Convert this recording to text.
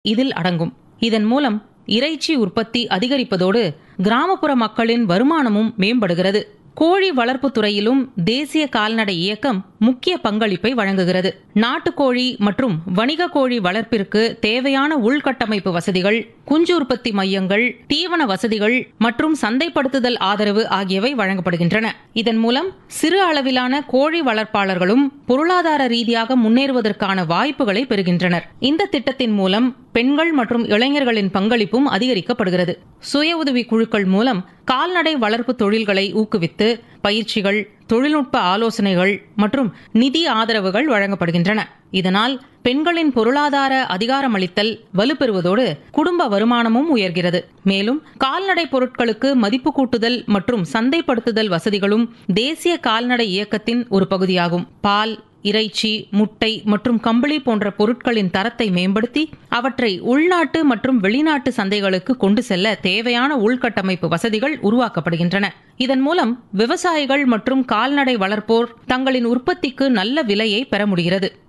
இதில் அடங்கும் இதன் மூலம் இறைச்சி உற்பத்தி அதிகரிப்பதோடு கிராமப்புற மக்களின் வருமானமும் மேம்படுகிறது கோழி வளர்ப்பு துறையிலும் தேசிய கால்நடை இயக்கம் முக்கிய பங்களிப்பை வழங்குகிறது நாட்டுக்கோழி மற்றும் வணிக கோழி வளர்ப்பிற்கு தேவையான உள்கட்டமைப்பு வசதிகள் குஞ்சு உற்பத்தி மையங்கள் தீவன வசதிகள் மற்றும் சந்தைப்படுத்துதல் ஆதரவு ஆகியவை வழங்கப்படுகின்றன இதன் மூலம் சிறு அளவிலான கோழி வளர்ப்பாளர்களும் பொருளாதார ரீதியாக முன்னேறுவதற்கான வாய்ப்புகளை பெறுகின்றனர் இந்த திட்டத்தின் மூலம் பெண்கள் மற்றும் இளைஞர்களின் பங்களிப்பும் அதிகரிக்கப்படுகிறது சுய உதவி குழுக்கள் மூலம் கால்நடை வளர்ப்பு தொழில்களை ஊக்குவித்து பயிற்சிகள் தொழில்நுட்ப ஆலோசனைகள் மற்றும் நிதி ஆதரவுகள் வழங்கப்படுகின்றன இதனால் பெண்களின் பொருளாதார அதிகாரமளித்தல் வலுப்பெறுவதோடு குடும்ப வருமானமும் உயர்கிறது மேலும் கால்நடை பொருட்களுக்கு மதிப்பு கூட்டுதல் மற்றும் சந்தைப்படுத்துதல் வசதிகளும் தேசிய கால்நடை இயக்கத்தின் ஒரு பகுதியாகும் பால் இறைச்சி முட்டை மற்றும் கம்பளி போன்ற பொருட்களின் தரத்தை மேம்படுத்தி அவற்றை உள்நாட்டு மற்றும் வெளிநாட்டு சந்தைகளுக்கு கொண்டு செல்ல தேவையான உள்கட்டமைப்பு வசதிகள் உருவாக்கப்படுகின்றன இதன் மூலம் விவசாயிகள் மற்றும் கால்நடை வளர்ப்போர் தங்களின் உற்பத்திக்கு நல்ல விலையை பெற முடிகிறது